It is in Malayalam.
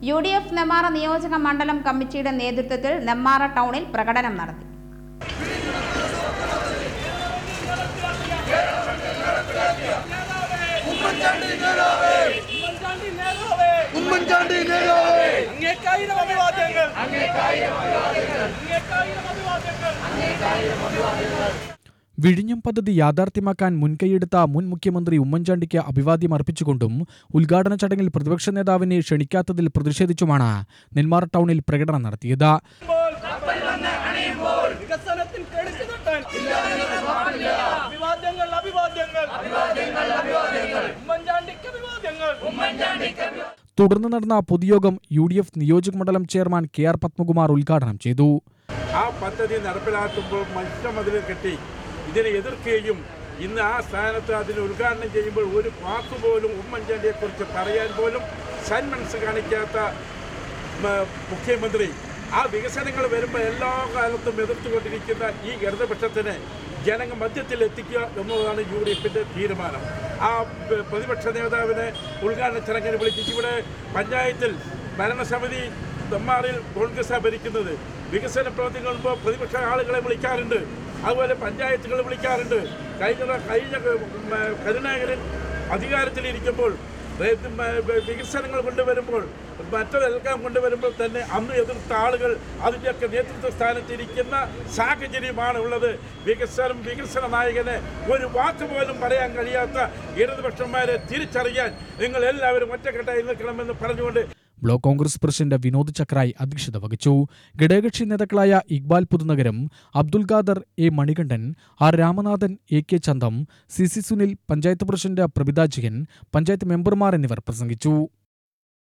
യു ഡി എഫ് നെമ്മാറ നിയോജക മണ്ഡലം കമ്മിറ്റിയുടെ നേതൃത്വത്തിൽ നെമ്മാറ ടൗണിൽ പ്രകടനം നടത്തി ഉമ്മൻചാണ്ടി നേതാവേ ഉമ്മൻചാണ്ടി നേതാവേ അങ്ങേക്കായിരം അഭിവാദ്യങ്ങൾ അങ്ങേക്കായിരം അഭിവാദ്യങ്ങൾ വിഴിഞ്ഞം പദ്ധതി യാഥാർത്ഥ്യമാക്കാൻ മുൻകൈയെടുത്ത മുൻ മുഖ്യമന്ത്രി ഉമ്മൻചാണ്ടിക്ക് അഭിവാദ്യം അർപ്പിച്ചുകൊണ്ടും ഉദ്ഘാടന ചടങ്ങിൽ പ്രതിപക്ഷ നേതാവിനെ ക്ഷണിക്കാത്തതിൽ പ്രതിഷേധിച്ചുമാണ് നെന്മാറ ടൗണിൽ പ്രകടനം നടത്തിയത് വികസനത്തിൽ കെടുത്തി തട്ടാൻ അഭിവാദ്യങ്ങൾ അഭിവാദ്യങ്ങൾ ഉമ്മൻചാണ്ടിക്ക് അഭിവാദ്യങ്ങൾ തുടർന്ന് നടന്ന പൊതുയോഗം യു ഡി എഫ് നിയോജക മണ്ഡലം ചെയർമാൻ കെ ആർ പത്മകുമാർ ഉദ്ഘാടനം ചെയ്തു ആ പദ്ധതി നടപ്പിലാക്കുമ്പോൾ മത്സ്യമതിൽ കെട്ടി ഇതിനെ എതിർക്കുകയും ഇന്ന് ആ സ്ഥാനത്ത് അതിന് ഉദ്ഘാടനം ചെയ്യുമ്പോൾ ഒരു വാക്കുപോലും ഉമ്മൻചാണ്ടിയെക്കുറിച്ച് പറയാൻ പോലും സന്മനസ് കാണിക്കാത്ത മ, മുഖ്യമന്ത്രി ആ വികസനങ്ങൾ വരുമ്പോൾ എല്ലാ കാലത്തും എതിർത്തുകൊണ്ടിരിക്കുന്ന ഈ ഇടതുപക്ഷത്തിന് ജനങ്ങൾ മധ്യത്തിൽ എത്തിക്കുക എന്നുള്ളതാണ് യു ഡി എഫിൻ്റെ തീരുമാനം ആ പ- പ്രതിപക്ഷ നേതാവിനെ ഉദ്ഘാടന ചടങ്ങിന് വിളിച്ച് ഇവിടെ പഞ്ചായത്തിൽ ഭരണസമിതി നെമ്മാറിൽ കോൺഗ്രസ് ഭരിക്കുന്നത് വികസന പ്രവർത്തനങ്ങൾ വരുമ്പോൾ പ്രതിപക്ഷ ആളുകളെ വിളിക്കാറുണ്ട് അതുപോലെ പഞ്ചായത്തുകൾ വിളിക്കാറുണ്ട് കഴിഞ്ഞ കഴിഞ്ഞ ഉം, കരുണാകരൻ അധികാരത്തിലിരിക്കുമ്പോൾ വേ- ഉം, വേ- വികസനങ്ങൾ കൊണ്ടുവരുമ്പോൾ മറ്റതെല്ലാം കൊണ്ടുവരുമ്പോൾ തന്നെ അന്ന് എതിർത്ത ആളുകൾ അതിൻ്റെയൊക്കെ നേതൃത്വ സ്ഥാനത്തിരിക്കുന്ന സാഹചര്യമാണ് ഉള്ളത് വികസനം വികസന നായകന് ഒരു വാക്ക് പോലും പറയാൻ കഴിയാത്ത ഇടതുപക്ഷന്മാരെ തിരിച്ചറിയാൻ നിങ്ങൾ എല്ലാവരും ഒറ്റക്കെട്ടായി നിൽക്കണമെന്ന് പറഞ്ഞുകൊണ്ട് ബ്ലോക്ക് കോൺഗ്രസ് പ്രസിഡന്റ് വിനോദ് ചക്രായി അധ്യക്ഷത വഹിച്ചു ഘടകകക്ഷി നേതാക്കളായ Iqbal Puthunagaram Abdul Khader A Manikandan R Ramanathan A K Chantham C C Sunil panchayat president Prabhitha Jayan panchayat മെമ്പർമാർ എന്നിവർ പ്രസംഗിച്ചു